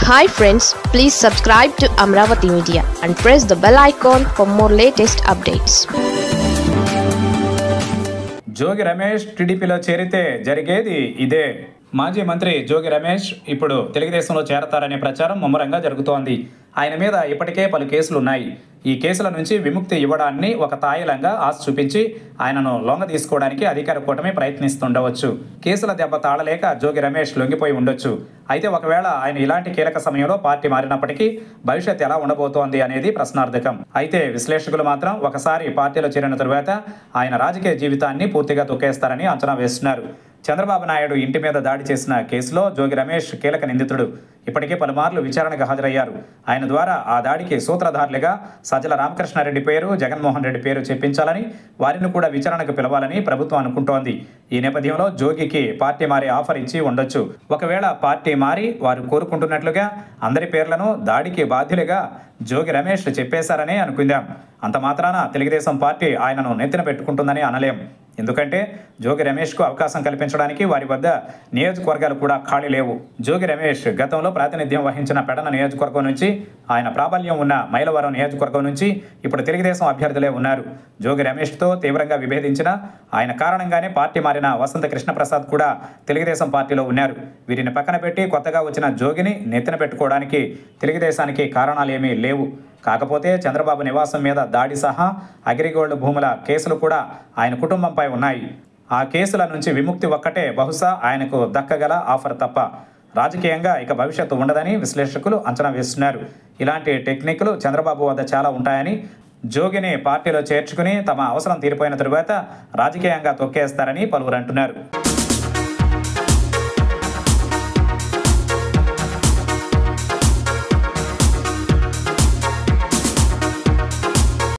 hi friends please subscribe to Amaravati media and press the bell icon for more latest updates Jogi Ramesh టీడీపీలో చేరితే జరిగేది ఇదే మాజీ మంత్రి జోగి రమేష్ ఇప్పుడు తెలుగుదేశంలో చేరతారనే ప్రచారం ముమ్మరంగా జరుగుతోంది ఆయన మీద ఇప్పటికే పలు కేసులు ఉన్నాయి ఈ కేసుల నుంచి విముక్తి ఇవ్వడాన్ని ఒక తాయిలంగా ఆశ చూపించి ఆయనను లొంగ తీసుకోవడానికి అధికార కూటమి ప్రయత్నిస్తుండవచ్చు కేసుల దెబ్బ తాళలేక జోగి రమేష్ లొంగిపోయి ఉండొచ్చు అయితే ఒకవేళ ఆయన ఇలాంటి కీలక సమయంలో పార్టీ మారినప్పటికీ భవిష్యత్ ఎలా ఉండబోతోంది అనేది ప్రశ్నార్థకం అయితే విశ్లేషకులు మాత్రం ఒకసారి పార్టీలో చేరిన తరువాత ఆయన రాజకీయ జీవితాన్ని పూర్తిగా తొక్కేస్తారని అంచనా వేస్తున్నారు చంద్రబాబు నాయుడు ఇంటి మీద దాడి చేసిన కేసులో జోగి రమేష్ కీలక నిందితుడు ఇప్పటికే పలుమార్లు విచారణకు హాజరయ్యారు ఆయన ద్వారా ఆ దాడికి సూత్రధారులుగా సజ్జల రామకృష్ణారెడ్డి పేరు జగన్మోహన్ రెడ్డి పేరు చెప్పించాలని వారిని కూడా విచారణకు పిలవాలని ప్రభుత్వం అనుకుంటోంది ఈ నేపథ్యంలో జోగికి పార్టీ మారి ఆఫర్ ఇచ్చి ఉండొచ్చు ఒకవేళ పార్టీ మారి వారు కోరుకుంటున్నట్లుగా అందరి పేర్లను దాడికి బాధ్యులుగా జోగి రమేష్ చెప్పేశారనే అనుకుందాం అంత మాత్రాన తెలుగుదేశం పార్టీ ఆయనను నెత్తిన పెట్టుకుంటుందని అనలేం ఎందుకంటే జోగి రమేష్కు అవకాశం కల్పించడానికి వారి వద్ద నియోజకవర్గాలు కూడా ఖాళీ లేవు జోగి రమేష్ గతంలో ప్రాతినిధ్యం వహించిన పెడన నియోజకవర్గం నుంచి ఆయన ప్రాబల్యం ఉన్న మైలవరం నియోజకవర్గం నుంచి ఇప్పుడు తెలుగుదేశం అభ్యర్థులే ఉన్నారు జోగి రమేష్తో తీవ్రంగా విభేదించిన ఆయన కారణంగానే పార్టీ మారిన వసంత కృష్ణప్రసాద్ కూడా తెలుగుదేశం పార్టీలో ఉన్నారు వీరిని పక్కన పెట్టి కొత్తగా వచ్చిన జోగిని నెత్తిన పెట్టుకోవడానికి తెలుగుదేశానికి కారణాలేమీ లేవు కాకపోతే చంద్రబాబు నివాసం మీద దాడి సహా అగ్రిగోల్డ్ భూముల కేసులు కూడా ఆయన కుటుంబంపై ఉన్నాయి ఆ కేసుల నుంచి విముక్తి ఒక్కటే బహుశా ఆయనకు దక్కగల ఆఫర్ తప్ప రాజకీయంగా ఇక భవిష్యత్తు ఉండదని విశ్లేషకులు అంచనా వేస్తున్నారు ఇలాంటి టెక్నిక్లు చంద్రబాబు వద్ద చాలా ఉంటాయని జోగిని పార్టీలో చేర్చుకుని తమ అవసరం తీరిపోయిన తరువాత రాజకీయంగా తొక్కేస్తారని పలువురు అంటున్నారు